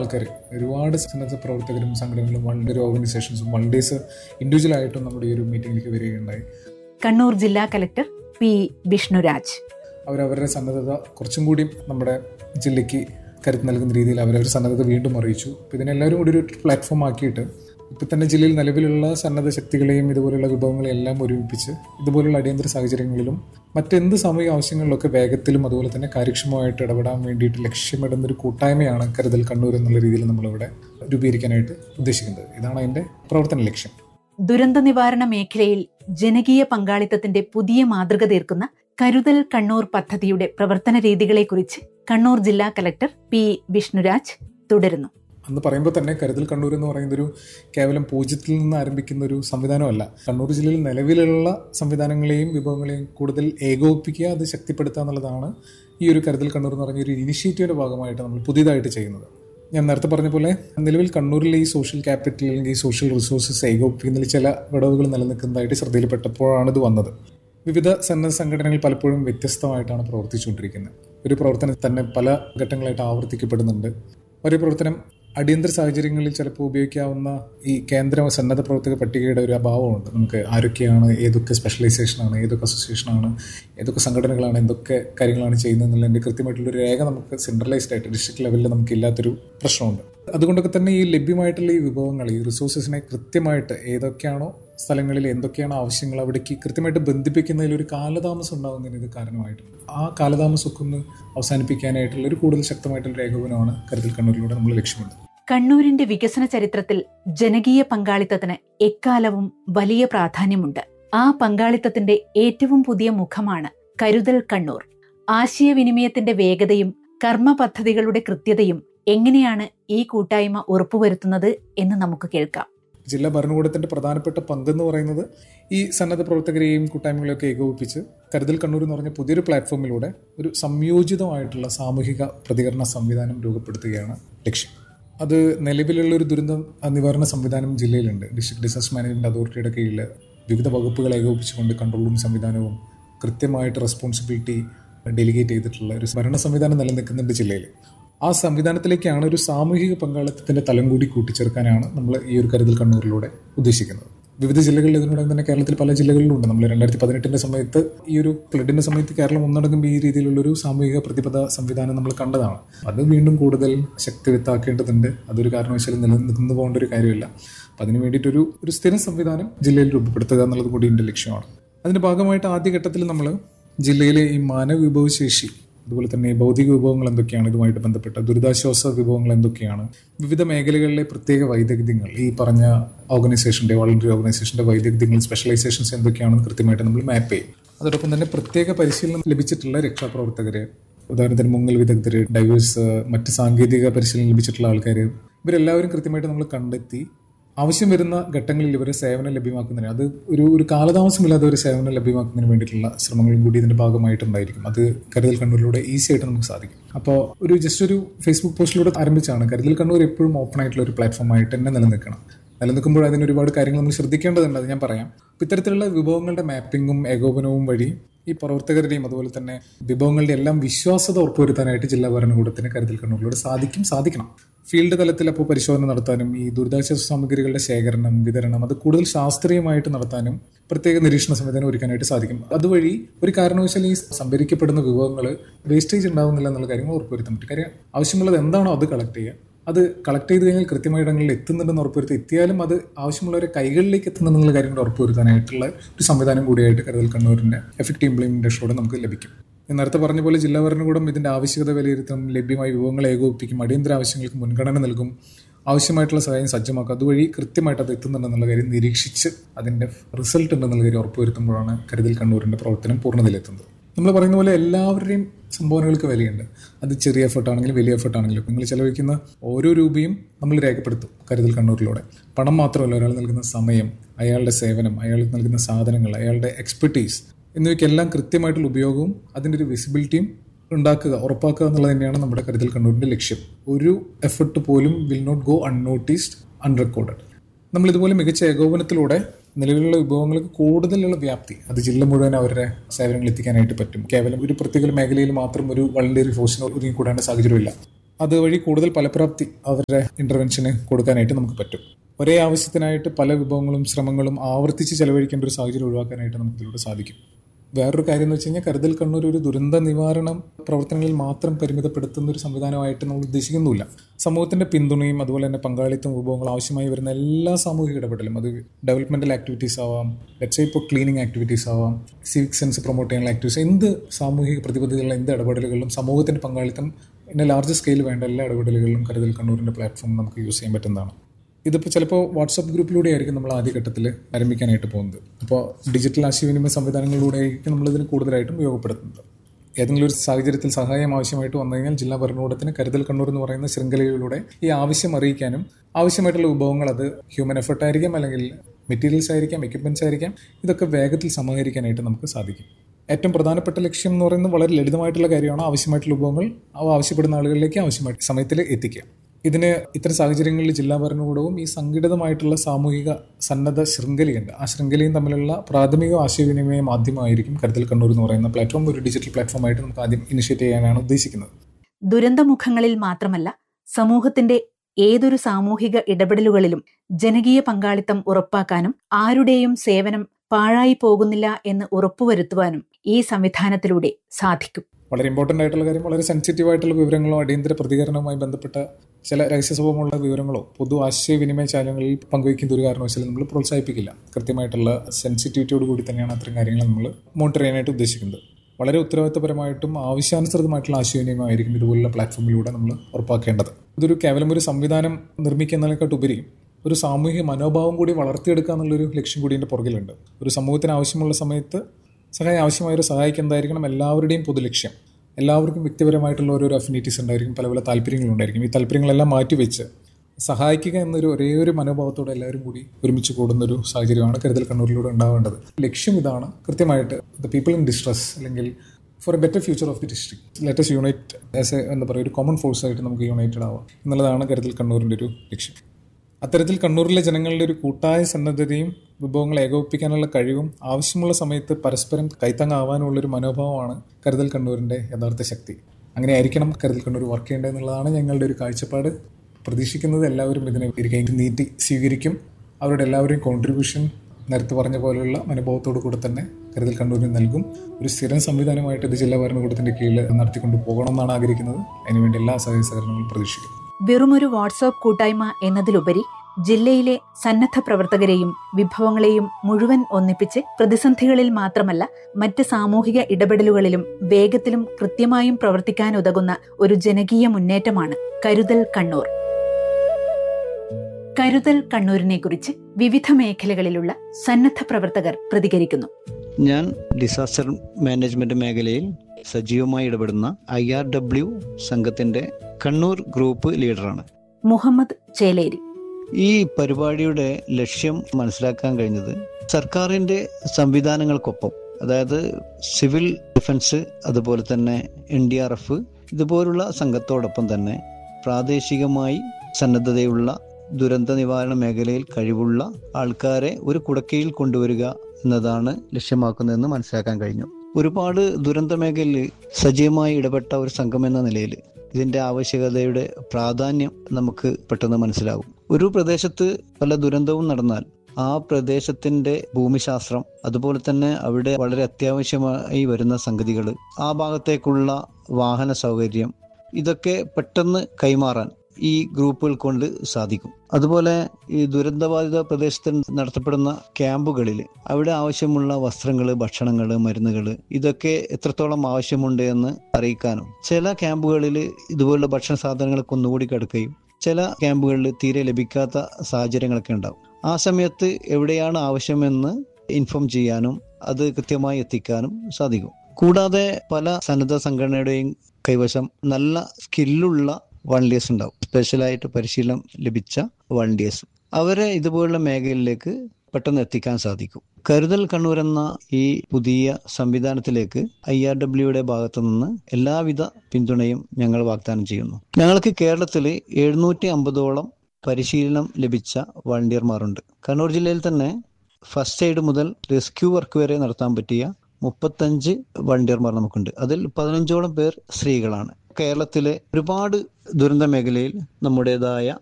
ആൾക്കാർ ഒരുപാട് സന്നദ്ധ പ്രവർത്തകരും സംഘടനകളും വളണ്ടിയർ ഓർഗനൈസേഷൻസും വളണ്ടിയേഴ്സ് ഇൻഡിവിജ്വലായിട്ടും നമ്മുടെ ഈ ഒരു മീറ്റിംഗിലേക്ക് വരികയുണ്ടായി കണ്ണൂർ ജില്ലാ കലക്ടർ പി വിഷ്ണുരാജ് അവരവരുടെ സന്നദ്ധത കുറച്ചും കൂടി നമ്മുടെ ജില്ലയ്ക്ക് കരുത്ത് നൽകുന്ന രീതിയിൽ അവരവരുടെ സന്നദ്ധത വീണ്ടും അറിയിച്ചു അപ്പോൾ ഇതിനെല്ലാവരും കൂടി ഒരു പ്ലാറ്റ്ഫോം ആക്കിയിട്ട് ഇപ്പം തന്നെ ജില്ലയിൽ നിലവിലുള്ള സന്നദ്ധ ശക്തികളെയും ഇതുപോലുള്ള വിഭവങ്ങളെയും എല്ലാം ഒരുമിപ്പിച്ച് ഇതുപോലുള്ള അടിയന്തര സാഹചര്യങ്ങളിലും മറ്റെന്ത് സാമൂഹിക ആവശ്യങ്ങളിലൊക്കെ വേഗത്തിലും അതുപോലെ തന്നെ കാര്യക്ഷമമായിട്ട് ഇടപെടാൻ വേണ്ടിയിട്ട് ലക്ഷ്യമിടുന്ന ഒരു കൂട്ടായ്മയാണ് കരുതൽ കണ്ണൂർ എന്നുള്ള രീതിയിൽ നമ്മളിവിടെ രൂപീകരിക്കാനായിട്ട് ഉദ്ദേശിക്കുന്നത് ഇതാണ് അതിൻ്റെ പ്രവർത്തന ലക്ഷ്യം ദുരന്ത നിവാരണ മേഖലയിൽ ജനകീയ പങ്കാളിത്തത്തിന്റെ പുതിയ മാതൃക തീർക്കുന്ന കരുതൽ കണ്ണൂർ പദ്ധതിയുടെ പ്രവർത്തന രീതികളെക്കുറിച്ച് കണ്ണൂർ ജില്ലാ കലക്ടർ പി വിഷ്ണുരാജ് തുടരുന്നു അന്ന് പറയുമ്പോൾ തന്നെ കരുതൽ കണ്ണൂർ എന്ന് പറയുന്ന ഒരു കേവലം പൂജ്യത്തിൽ നിന്ന് ആരംഭിക്കുന്ന ഒരു സംവിധാനമല്ല കണ്ണൂർ ജില്ലയിൽ നിലവിലുള്ള സംവിധാനങ്ങളെയും വിഭവങ്ങളെയും കൂടുതൽ ഏകോപിപ്പിക്കുക അത് ശക്തിപ്പെടുത്തുക എന്നുള്ളതാണ് ഈ ഒരു കരുതൽ കണ്ണൂർ എന്ന് പറഞ്ഞ ഒരു ഇനിഷ്യേറ്റീവിന്റെ ഭാഗമായിട്ട് നമ്മൾ പുതിയതായിട്ട് ചെയ്യുന്നത് ഞാൻ നേരത്തെ പറഞ്ഞ പോലെ നിലവിൽ കണ്ണൂരിലെ ഈ സോഷ്യൽ ക്യാപിറ്റൽ അല്ലെങ്കിൽ ഈ സോഷ്യൽ റിസോഴ്സസ് ഏകോപിപ്പിക്കുന്നതിൽ ചില വിടവുകൾ നിലനിൽക്കുന്നതായിട്ട് ശ്രദ്ധയിൽപ്പെട്ടപ്പോഴാണ് ഇത് വന്നത് വിവിധ സന്നദ്ധ സംഘടനകൾ പലപ്പോഴും വ്യത്യസ്തമായിട്ടാണ് പ്രവർത്തിച്ചുകൊണ്ടിരിക്കുന്നത് ഒരു പ്രവർത്തനം തന്നെ പല ഘട്ടങ്ങളായിട്ട് ആവർത്തിക്കപ്പെടുന്നുണ്ട് ഒരു പ്രവർത്തനം അടിയന്തര സാഹചര്യങ്ങളിൽ ചിലപ്പോൾ ഉപയോഗിക്കാവുന്ന ഈ കേന്ദ്ര സന്നദ്ധ പ്രവർത്തക പട്ടികയുടെ ഒരു അഭാവമുണ്ട് നമുക്ക് ആരൊക്കെയാണ് ഏതൊക്കെ സ്പെഷ്യലൈസേഷനാണ് ഏതൊക്കെ അസോസിയേഷനാണ് ഏതൊക്കെ സംഘടനകളാണ് എന്തൊക്കെ കാര്യങ്ങളാണ് ചെയ്യുന്നത് എന്നുള്ളതിൻ്റെ കൃത്യമായിട്ടുള്ളൊരു രേഖ നമുക്ക് സെൻട്രലൈസ്ഡ് ആയിട്ട് ഡിസ്ട്രിക്ട് ലെവലിൽ നമുക്ക് ഇല്ലാത്തൊരു പ്രശ്നമുണ്ട് അതുകൊണ്ടൊക്കെ തന്നെ ഈ ലഭ്യമായിട്ടുള്ള ഈ വിഭവങ്ങൾ ഈ റിസോഴ്സസിനെ കൃത്യമായിട്ട് ഏതൊക്കെയാണോ സ്ഥലങ്ങളിൽ എന്തൊക്കെയാണ് ആവശ്യങ്ങൾ അവിടേക്ക് കൃത്യമായിട്ട് ബന്ധിപ്പിക്കുന്നതിൽ ഒരു കാലതാമസം ഉണ്ടാകുന്നതിന് ഇത് കാരണമായിട്ടുണ്ട് ആ കാലതാമസമൊക്കെ ഒന്ന് അവസാനിപ്പിക്കാനായിട്ടുള്ള ഒരു കൂടുതൽ ശക്തമായിട്ടുള്ള ഏകോപനമാണ് കരുതൽ കണ്ണൂരിലൂടെ നമ്മൾ ലക്ഷ്യമിടുന്നത് കണ്ണൂരിന്റെ വികസന ചരിത്രത്തിൽ ജനകീയ പങ്കാളിത്തത്തിന് എക്കാലവും വലിയ പ്രാധാന്യമുണ്ട് ആ പങ്കാളിത്തത്തിന്റെ ഏറ്റവും പുതിയ മുഖമാണ് കരുതൽ കണ്ണൂർ ആശയവിനിമയത്തിന്റെ വേഗതയും കർമ്മ പദ്ധതികളുടെ കൃത്യതയും എങ്ങനെയാണ് ഈ കൂട്ടായ്മ ഉറപ്പുവരുത്തുന്നത് എന്ന് നമുക്ക് കേൾക്കാം ജില്ലാ ഭരണകൂടത്തിന്റെ പ്രധാനപ്പെട്ട പങ്കെന്ന് പറയുന്നത് ഈ സന്നദ്ധ പ്രവർത്തകരെയും കൂട്ടായ്മകളെയൊക്കെ ഏകോപിപ്പിച്ച് കരുതൽ കണ്ണൂർ എന്ന് പറഞ്ഞ പുതിയൊരു പ്ലാറ്റ്ഫോമിലൂടെ ഒരു സംയോജിതമായിട്ടുള്ള സാമൂഹിക പ്രതികരണ സംവിധാനം രൂപപ്പെടുത്തുകയാണ് ലക്ഷ്യം അത് നിലവിലുള്ള ഒരു ദുരന്ത നിവാരണ സംവിധാനം ജില്ലയിലുണ്ട് ഡിസ്ട്രിക്ട് ഡിസാസ്റ്റർ മാനേജ്മെന്റ് അതോറിറ്റിയുടെ കീഴിൽ വിവിധ വകുപ്പുകൾ ഏകോപിപ്പിച്ചുകൊണ്ട് കൺട്രോൾ റൂം സംവിധാനവും കൃത്യമായിട്ട് റെസ്പോൺസിബിലിറ്റി ഡെലിഗേറ്റ് ചെയ്തിട്ടുള്ള ഒരു ഭരണ സംവിധാനം നിലനിൽക്കുന്നുണ്ട് ജില്ലയിൽ ആ സംവിധാനത്തിലേക്കാണ് ഒരു സാമൂഹിക പങ്കാളിത്തത്തിന്റെ തലം കൂടി കൂട്ടിച്ചേർക്കാനാണ് നമ്മൾ ഈ ഒരു കരുതൽ കണ്ണൂരിലൂടെ ഉദ്ദേശിക്കുന്നത് വിവിധ ജില്ലകളിൽ ഇതിനോടകം തന്നെ കേരളത്തിൽ പല ജില്ലകളിലുണ്ട് നമ്മൾ രണ്ടായിരത്തി പതിനെട്ടിന്റെ സമയത്ത് ഈ ഒരു ഫ്ലഡിന്റെ സമയത്ത് കേരളം ഒന്നടങ്കം ഈ രീതിയിലുള്ള ഒരു സാമൂഹിക പ്രതിബദ്ധ സംവിധാനം നമ്മൾ കണ്ടതാണ് അത് വീണ്ടും കൂടുതൽ ശക്തിവത്താക്കേണ്ടതുണ്ട് അതൊരു കാരണവശാലും നിലനിന്ന് പോകേണ്ട ഒരു കാര്യമില്ല അപ്പം അതിന് വേണ്ടിയിട്ടൊരു ഒരു സ്ഥിരം സംവിധാനം ജില്ലയിൽ രൂപപ്പെടുത്തുക എന്നുള്ളത് കൂടി എൻ്റെ ലക്ഷ്യമാണ് അതിന്റെ ഭാഗമായിട്ട് ആദ്യഘട്ടത്തിൽ നമ്മൾ ജില്ലയിലെ ഈ മാനവ വിഭവശേഷി അതുപോലെ തന്നെ ഭൗതിക വിഭവങ്ങൾ എന്തൊക്കെയാണ് ഇതുമായിട്ട് ബന്ധപ്പെട്ട ദുരിതാശ്വാസ വിഭവങ്ങൾ എന്തൊക്കെയാണ് വിവിധ മേഖലകളിലെ പ്രത്യേക വൈദഗ്ധ്യങ്ങൾ ഈ പറഞ്ഞ ഓർഗനൈസേഷന്റെ വോളണ്ടറി ഓർഗനൈസേഷന്റെ വൈദഗ്ധ്യങ്ങൾ സ്പെഷ്യലൈസേഷൻസ് എന്തൊക്കെയാണെന്ന് കൃത്യമായിട്ട് നമ്മൾ മാപ്പ് ചെയ്യും അതോടൊപ്പം തന്നെ പ്രത്യേക പരിശീലനം ലഭിച്ചിട്ടുള്ള രക്ഷാപ്രവർത്തകരെ ഉദാഹരണത്തിന് മുങ്ങൽ വിദഗ്ധര് ഡൈവേഴ്സ് മറ്റ് സാങ്കേതിക പരിശീലനം ലഭിച്ചിട്ടുള്ള ആൾക്കാർ ഇവരെല്ലാവരും കൃത്യമായിട്ട് നമ്മൾ കണ്ടെത്തി ആവശ്യം വരുന്ന ഘട്ടങ്ങളിൽ ഇവരെ സേവനം ലഭ്യമാക്കുന്നതിന് അത് ഒരു ഒരു കാലതാമസമില്ലാതെ ഒരു സേവനം ലഭ്യമാക്കുന്നതിന് വേണ്ടിയിട്ടുള്ള ശ്രമങ്ങളും കൂടി ഇതിന്റെ ഭാഗമായിട്ടുണ്ടായിരിക്കും അത് കരുതൽ കണ്ണൂരിലൂടെ ഈസി ആയിട്ട് നമുക്ക് സാധിക്കും അപ്പോൾ ഒരു ജസ്റ്റ് ഒരു ഫേസ്ബുക്ക് പോസ്റ്റിലൂടെ ആരംഭിച്ചാണ് കരുതൽ കണ്ണൂർ എപ്പോഴും ഓപ്പൺ ആയിട്ടുള്ള ഒരു പ്ലാറ്റ്ഫോം ആയിട്ട് തന്നെ നിലനിൽക്കണം നിലനിൽക്കുമ്പോൾ അതിന് ഒരുപാട് കാര്യങ്ങൾ നമ്മൾ ശ്രദ്ധിക്കേണ്ടതുണ്ട് അത് ഞാൻ പറയാം ഇത്തരത്തിലുള്ള വിഭവങ്ങളുടെ മാപ്പിങ്ങും ഏകോപനവും വഴി ഈ പ്രവർത്തകരുടെയും അതുപോലെ തന്നെ വിഭവങ്ങളുടെ എല്ലാം വിശ്വാസത ഉറപ്പുവരുത്താനായിട്ട് ജില്ലാ ഭരണകൂടത്തിന് കരുതൽ കണ്ണൂരിലൂടെ സാധിക്കും സാധിക്കണം ഫീൽഡ് തലത്തിൽ അപ്പോൾ പരിശോധന നടത്താനും ഈ ദുരിതാശ്വാസ സാമഗ്രികളുടെ ശേഖരണം വിതരണം അത് കൂടുതൽ ശാസ്ത്രീയമായിട്ട് നടത്താനും പ്രത്യേക നിരീക്ഷണ സംവിധാനം ഒരുക്കാനായിട്ട് സാധിക്കും അതുവഴി ഒരു കാരണവശാലും ഈ സംഭരിക്കപ്പെടുന്ന വിഭവങ്ങൾ വേസ്റ്റേജ് ഉണ്ടാവുന്നില്ല എന്നുള്ള കാര്യങ്ങൾ ഉറപ്പുവരുത്താൻ പറ്റും കാര്യം ആവശ്യമുള്ളത് എന്താണോ അത് കളക്ട് ചെയ്യുക അത് കളക്ട് ചെയ്ത് കഴിഞ്ഞാൽ കൃത്യമായ ഇടങ്ങളിൽ എത്തുന്നുണ്ടെന്ന് ഉറപ്പുവരുത്തി എത്തിയാലും അത് ആവശ്യമുള്ളവരെ കൈകളിലേക്ക് എത്തുന്നുണ്ടെന്നുള്ള കാര്യങ്ങൾ ഉറപ്പുവരുത്താനായിട്ടുള്ള ഒരു സംവിധാനം കൂടിയായിട്ട് കരുതൽ കണ്ണൂരിന്റെ എഫക്റ്റീവ് ഇംപ്ലിമെന്റേഷനോടെ നമുക്ക് ലഭിക്കും ഞാൻ നേരത്തെ പറഞ്ഞ പോലെ ജില്ലാ ഭരണകൂടം ഇതിന്റെ ആവശ്യകത വിലയിരുത്തും ലഭ്യമായ വിഭവങ്ങൾ ഏകോപിപ്പിക്കും അടിയന്തര ആവശ്യങ്ങൾക്ക് മുൻഗണന നൽകും ആവശ്യമായിട്ടുള്ള സഹായം സജ്ജമാക്കും അതുവഴി കൃത്യമായിട്ട് അത് എത്തുന്നുണ്ടെന്നുള്ള കാര്യം നിരീക്ഷിച്ച് അതിന്റെ റിസൾട്ട് ഉണ്ടെന്നുള്ള കാര്യം ഉറപ്പുവരുത്തുമ്പോഴാണ് കരുതൽ കണ്ണൂരിന്റെ പ്രവർത്തനം പൂർണ്ണതയിലെത്തുന്നത് നമ്മൾ പറയുന്ന പോലെ എല്ലാവരുടെയും സംഭാവനകൾക്ക് വിലയുണ്ട് അത് ചെറിയ എഫർട്ട് ആണെങ്കിലും വലിയ എഫർട്ട് ആണെങ്കിലും നിങ്ങൾ ചെലവഴിക്കുന്ന ഓരോ രൂപയും നമ്മൾ രേഖപ്പെടുത്തും കരുതൽ കണ്ണൂരിലൂടെ പണം മാത്രമല്ല ഒരാൾ നൽകുന്ന സമയം അയാളുടെ സേവനം അയാൾക്ക് നൽകുന്ന സാധനങ്ങൾ അയാളുടെ എക്സ്പെർട്ടീസ് എന്നിവയ്ക്കെല്ലാം കൃത്യമായിട്ടുള്ള ഉപയോഗവും അതിൻ്റെ ഒരു വിസിബിലിറ്റിയും ഉണ്ടാക്കുക ഉറപ്പാക്കുക എന്നുള്ളത് തന്നെയാണ് നമ്മുടെ കരുതൽ കണ്ണൂരിന്റെ ലക്ഷ്യം ഒരു എഫർട്ട് പോലും will not go unnoticed unrecorded നമ്മൾ ഇതുപോലെ മികച്ച ഏകോപനത്തിലൂടെ നിലവിലുള്ള വിഭവങ്ങൾക്ക് കൂടുതലുള്ള വ്യാപ്തി അത് ജില്ല മുഴുവൻ അവരുടെ സേവനങ്ങൾ എത്തിക്കാനായിട്ട് പറ്റും കേവലം ഒരു പ്രത്യേക മേഖലയിൽ മാത്രം ഒരു വളണ്ടിയർ ഫോഴ്സിന് ഒതുങ്ങിക്കൂടേണ്ട സാഹചര്യമില്ല അതുവഴി കൂടുതൽ ഫലപ്രാപ്തി അവരുടെ ഇന്റർവെൻഷന് കൊടുക്കാനായിട്ട് നമുക്ക് പറ്റും ഒരേ ആവശ്യത്തിനായിട്ട് പല വിഭവങ്ങളും ശ്രമങ്ങളും ആവർത്തിച്ച് ചെലവഴിക്കേണ്ട ഒരു സാഹചര്യം ഒഴിവാക്കാനായിട്ട് നമുക്ക് ഇതിലൂടെ സാധിക്കും വേറൊരു കാര്യം എന്ന് വെച്ച് കഴിഞ്ഞാൽ കരുതൽ കണ്ണൂർ ഒരു ദുരന്ത നിവാരണ പ്രവർത്തനങ്ങളിൽ മാത്രം പരിമിതപ്പെടുത്തുന്ന ഒരു സംവിധാനമായിട്ട് നമ്മൾ ഉദ്ദേശിക്കുന്നില്ല സമൂഹത്തിന്റെ പിന്തുണയും അതുപോലെ തന്നെ പങ്കാളിത്തം വിഭവങ്ങൾ ആവശ്യമായി വരുന്ന എല്ലാ സാമൂഹിക ഇടപെടലും അത് ഡെവലപ്മെന്റൽ ആക്ടിവിറ്റീസ് ആവാം ലെറ്റ്സ് ഇപ്പോൾ ക്ലീനിങ് ആക്ടിവിറ്റീസ് ആവാം സിവിക് സെൻസ് പ്രൊമോട്ട് ചെയ്യാനുള്ള ആക്ടിവിറ്റീസ് എന്ത് സാമൂഹിക പ്രതിബദ്ധതയുള്ള എന്ത് ഇടപെടലുകളിലും സമൂഹത്തിന്റെ പങ്കാളിത്തം പിന്നെ ലാർജ് സ്കെയിൽ വേണ്ട എല്ലാ ഇടപെടലുകളിലും കരുതൽ കണ്ണൂരിന്റെ പ്ലാറ്റ്ഫോം നമുക്ക് യൂസ് ചെയ്യാൻ പറ്റുന്നതാണ് ഇതിപ്പോൾ ചിലപ്പോൾ വാട്സപ്പ് ഗ്രൂപ്പിലൂടെ ആയിരിക്കും നമ്മൾ ആദ്യഘട്ടത്തിൽ ആരംഭിക്കാനായിട്ട് പോകുന്നത് അപ്പോൾ ഡിജിറ്റൽ ആശയവിനിമയ സംവിധാനങ്ങളിലൂടെ ആയിരിക്കും നമ്മളിതിന് കൂടുതലായിട്ടും ഉപയോഗപ്പെടുത്തുന്നത് ഏതെങ്കിലും ഒരു സാഹചര്യത്തിൽ സഹായം ആവശ്യമായിട്ട് വന്നു കഴിഞ്ഞാൽ ജില്ലാ ഭരണകൂടത്തിന് കരുതൽ കണ്ണൂർ എന്ന് പറയുന്ന ശൃംഖലയിലൂടെ ഈ ആവശ്യം അറിയിക്കാനും ആവശ്യമായിട്ടുള്ള വിഭവങ്ങൾ അത് ഹ്യൂമൻ എഫർട്ട് ആയിരിക്കാം അല്ലെങ്കിൽ മെറ്റീരിയൽസ് ആയിരിക്കാം എക്യുപ്മെന്റ്സ് ആയിരിക്കാം ഇതൊക്കെ വേഗത്തിൽ സമാഹരിക്കാനായിട്ട് നമുക്ക് സാധിക്കും ഏറ്റവും പ്രധാനപ്പെട്ട ലക്ഷ്യം എന്ന് പറയുന്നത് വളരെ ലളിതമായിട്ടുള്ള കാര്യമാണ് ആവശ്യമായിട്ടുള്ള വിഭവങ്ങൾ അവ ആവശ്യപ്പെടുന്ന ആളുകളിലേക്ക് ആവശ്യമായിട്ട് സമയത്തിൽ എത്തിക്കുക ഇതിന് ഇത്തരം സാഹചര്യങ്ങളിൽ ജില്ലാ ഭരണകൂടവും ഈ സംഘടിതമായിട്ടുള്ള സാമൂഹിക സന്നദ്ധ ശൃംഖലയുണ്ട് ആ ശൃംഖലയും തമ്മിലുള്ള പ്രാഥമിക ആശയവിനിമയ മാധ്യമമായിരിക്കും കരുതൽ കണ്ണൂർ എന്ന് പറയുന്ന പ്ലാറ്റ്ഫോം ഒരു ഡിജിറ്റൽ പ്ലാറ്റ്ഫോമായിട്ട് നമുക്ക് ആദ്യം ഇനിഷ്യേറ്റ് ചെയ്യാനാണ് ഉദ്ദേശിക്കുന്നത് ദുരന്തമുഖങ്ങളിൽ മാത്രമല്ല സമൂഹത്തിന്റെ ഏതൊരു സാമൂഹിക ഇടപെടലുകളിലും ജനകീയ പങ്കാളിത്തം ഉറപ്പാക്കാനും ആരുടെയും സേവനം പാഴായി പോകുന്നില്ല എന്ന് ഉറപ്പുവരുത്തുവാനും ഈ സംവിധാനത്തിലൂടെ സാധിക്കും വളരെ ഇമ്പോർട്ടൻ്റ് ആയിട്ടുള്ള കാര്യം വളരെ സെൻസിറ്റീവ് ആയിട്ടുള്ള വിവരങ്ങളോ അടിയന്തര പ്രതികരണവുമായി ബന്ധപ്പെട്ട ചില രഹസ്യസ്വഭാവമുള്ള വിവരങ്ങളോ പൊതു ആശയവിനിമയ ചാനലുകളിൽ പങ്കുവയ്ക്കുന്ന ഒരു കാരണവശാലും നമ്മൾ പ്രോത്സാഹിപ്പിക്കില്ല കൃത്യമായിട്ടുള്ള സെൻസിറ്റിവിറ്റിയോട് കൂടി തന്നെയാണ് അത്തരം കാര്യങ്ങൾ നമ്മൾ മോണിറ്റർ ചെയ്യാനായിട്ട് ഉദ്ദേശിക്കുന്നത് വളരെ ഉത്തരവാദിത്തപരമായിട്ടും ആവശ്യാനുസൃതമായിട്ടുള്ള ആശയവിനിമയമായിരിക്കും ഇതുപോലുള്ള പ്ലാറ്റ്ഫോമിലൂടെ നമ്മൾ ഉറപ്പാക്കേണ്ടത് ഇതൊരു കേവലം ഒരു സംവിധാനം നിർമ്മിക്കുന്നതിനെക്കാട്ടുപരി ഒരു സാമൂഹിക മനോഭാവം കൂടി വളർത്തിയെടുക്കുക എന്നുള്ളൊരു ലക്ഷ്യം കൂടി ഇതിൻ്റെ പുറകിലുണ്ട് ഒരു സമൂഹത്തിന് ആവശ്യമുള്ള സമയത്ത് സഹായം ആവശ്യമായവരെ സഹായിക്കുന്നതായിരിക്കണം എല്ലാവരുടെയും പൊതുലക്ഷ്യം എല്ലാവർക്കും വ്യക്തിപരമായിട്ടുള്ള ഓരോരോ അഫിനിറ്റീസ് ഉണ്ടായിരിക്കും പല പല താല്പര്യങ്ങളുണ്ടായിരിക്കും ഈ താല്പര്യങ്ങളെല്ലാം മാറ്റിവെച്ച് സഹായിക്കുക എന്നൊരു ഒരേ ഒരു മനോഭാവത്തോടെ എല്ലാവരും കൂടി ഒരുമിച്ച് കൂടുന്ന ഒരു സാഹചര്യമാണ് കരുതൽ കണ്ണൂരിലൂടെ ഉണ്ടാവേണ്ടത് ലക്ഷ്യം ഇതാണ് കൃത്യമായിട്ട് ദ പീപ്പിൾ ഇൻ ഡിസ്ട്രസ് അല്ലെങ്കിൽ for a better future of the district let's unite as a എന്താ പറയുക ഒരു കോമൺ ഫോഴ്സ് ആയിട്ട് നമുക്ക് യുണൈറ്റഡ് ആവാം എന്നുള്ളതാണ് കരുതൽ കണ്ണൂരിൻ്റെ ഒരു ലക്ഷ്യം അത്തരത്തിൽ കണ്ണൂരിലെ ജനങ്ങളുടെ ഒരു കൂട്ടായ സന്നദ്ധതയും വിഭവങ്ങൾ ഏകോപിപ്പിക്കാനുള്ള കഴിവും ആവശ്യമുള്ള സമയത്ത് പരസ്പരം കൈത്തങ്ങാവാനുള്ള ഒരു മനോഭാവമാണ് കരുതൽ കണ്ണൂരിൻ്റെ യഥാർത്ഥ ശക്തി അങ്ങനെ ആയിരിക്കണം കരുതൽ കണ്ണൂർ വർക്ക് ചെയ്യേണ്ടത് എന്നുള്ളതാണ് ഞങ്ങളുടെ ഒരു കാഴ്ചപ്പാട് പ്രതീക്ഷിക്കുന്നത് എല്ലാവരും ഇതിനെ ഒരു കൈ നീട്ടി സ്വീകരിക്കും അവരുടെ എല്ലാവരുടെയും കോൺട്രിബ്യൂഷൻ നേരത്തെ പറഞ്ഞ പോലെയുള്ള മനോഭാവത്തോടു കൂടെ തന്നെ കരുതൽ കണ്ണൂരിന് നൽകും ഒരു സ്ഥിരം സംവിധാനമായിട്ട് ഇത് ജില്ലാ ഭരണകൂടത്തിന്റെ കീഴിൽ നടത്തിക്കൊണ്ട് പോകണം എന്നാണ് ആഗ്രഹിക്കുന്നത് അതിനുവേണ്ടി എല്ലാ സഹായ സഹകരണങ്ങളും പ്രതീക്ഷിക്കും വെറുമൊരു വാട്സാപ്പ് കൂട്ടായ്മ എന്നതിലുപരി ജില്ലയിലെ സന്നദ്ധ പ്രവർത്തകരെയും വിഭവങ്ങളെയും മുഴുവൻ ഒന്നിപ്പിച്ച് പ്രതിസന്ധികളിൽ മാത്രമല്ല മറ്റ് സാമൂഹിക ഇടപെടലുകളിലും വേഗത്തിലും കൃത്യമായും പ്രവർത്തിക്കാനുതകുന്ന ഒരു ജനകീയ മുന്നേറ്റമാണ് കരുതൽ കണ്ണൂർ കരുതൽ കണ്ണൂരിനെ കുറിച്ച് വിവിധ മേഖലകളിലുള്ള സന്നദ്ധ പ്രവർത്തകർ പ്രതികരിക്കുന്നു ഞാൻ ഡിസാസ്റ്റർ മാനേജ്മെന്റ് മേഖലയിൽ സജീവമായി ഇടപെടുന്ന ഐ ആർ ഡബ്ല്യു സംഘത്തിന്റെ കണ്ണൂർ ഗ്രൂപ്പ് ലീഡറാണ് മുഹമ്മദ് ചേലേരി ഈ പരിപാടിയുടെ ലക്ഷ്യം മനസ്സിലാക്കാൻ കഴിഞ്ഞത് സർക്കാരിന്റെ സംവിധാനങ്ങൾക്കൊപ്പം അതായത് സിവിൽ ഡിഫൻസ് അതുപോലെ തന്നെ എൻ ഡി ആർ എഫ് ഇതുപോലുള്ള സംഘത്തോടൊപ്പം തന്നെ പ്രാദേശികമായി സന്നദ്ധതയുള്ള ദുരന്ത നിവാരണ മേഖലയിൽ കഴിവുള്ള ആൾക്കാരെ ഒരു കുടക്കീഴിൽ കൊണ്ടുവരിക എന്നതാണ് ലക്ഷ്യമാക്കുന്നതെന്ന് മനസ്സിലാക്കാൻ കഴിഞ്ഞു ഒരുപാട് ദുരന്ത മേഖലയിൽ സജീവമായി ഇടപെട്ട ഒരു സംഘം എന്ന നിലയിൽ ഇതിന്റെ ആവശ്യകതയുടെ പ്രാധാന്യം നമുക്ക് പെട്ടെന്ന് മനസ്സിലാവും ഒരു പ്രദേശത്ത് പല ദുരന്തവും നടന്നാൽ ആ പ്രദേശത്തിന്റെ ഭൂമിശാസ്ത്രം അതുപോലെ തന്നെ അവിടെ വളരെ അത്യാവശ്യമായി വരുന്ന സംഗതികൾ ആ ഭാഗത്തേക്കുള്ള വാഹന സൗകര്യം ഇതൊക്കെ പെട്ടെന്ന് കൈമാറാൻ ഈ ഗ്രൂപ്പുകൾ കൊണ്ട് സാധിക്കും അതുപോലെ ഈ ദുരന്തബാധിത പ്രദേശത്ത് നടത്തപ്പെടുന്ന ക്യാമ്പുകളിൽ അവിടെ ആവശ്യമുള്ള വസ്ത്രങ്ങൾ ഭക്ഷണങ്ങൾ മരുന്നുകൾ ഇതൊക്കെ എത്രത്തോളം ആവശ്യമുണ്ട് എന്ന് അറിയിക്കാനും ചില ക്യാമ്പുകളിൽ ഇതുപോലുള്ള ഭക്ഷണ സാധനങ്ങളൊക്കെ ഒന്നുകൂടി കിടക്കുകയും ചില ക്യാമ്പുകളിൽ തീരെ ലഭിക്കാത്ത സാഹചര്യങ്ങളൊക്കെ ഉണ്ടാവും ആ സമയത്ത് എവിടെയാണ് ആവശ്യമെന്ന് ഇൻഫോം ചെയ്യാനും അത് കൃത്യമായി എത്തിക്കാനും സാധിക്കും കൂടാതെ പല സന്നദ്ധ സംഘടനയുടെയും കൈവശം നല്ല സ്കില്ലുള്ള വോളണ്ടിയേഴ്സ് ഉണ്ടാവും സ്പെഷ്യലായിട്ട് പരിശീലനം ലഭിച്ച വോളണ്ടിയേഴ്സ് അവരെ ഇതുപോലുള്ള മേഖലയിലേക്ക് പെട്ടെന്ന് എത്തിക്കാൻ സാധിക്കും കരുതൽ കണ്ണൂർ എന്ന ഈ പുതിയ സംവിധാനത്തിലേക്ക് ഐ ആർ ഡബ്ല്യുയുടെ ഭാഗത്തു നിന്ന് എല്ലാവിധ പിന്തുണയും ഞങ്ങൾ വാഗ്ദാനം ചെയ്യുന്നു ഞങ്ങൾക്ക് കേരളത്തിൽ എഴുന്നൂറ്റി അമ്പതോളം പരിശീലനം ലഭിച്ച വോളണ്ടിയർമാരുണ്ട് കണ്ണൂർ ജില്ലയിൽ തന്നെ ഫസ്റ്റ് എയ്ഡ് മുതൽ റെസ്ക്യൂ വർക്ക് വരെ നടത്താൻ പറ്റിയ മുപ്പത്തഞ്ച് വോളണ്ടിയർമാർ നമുക്കുണ്ട് അതിൽ പതിനഞ്ചോളം പേർ സ്ത്രീകളാണ് കേരളത്തിലെ ഒരുപാട് ദുരന്ത മേഖലയിൽ നമ്മുടേതായ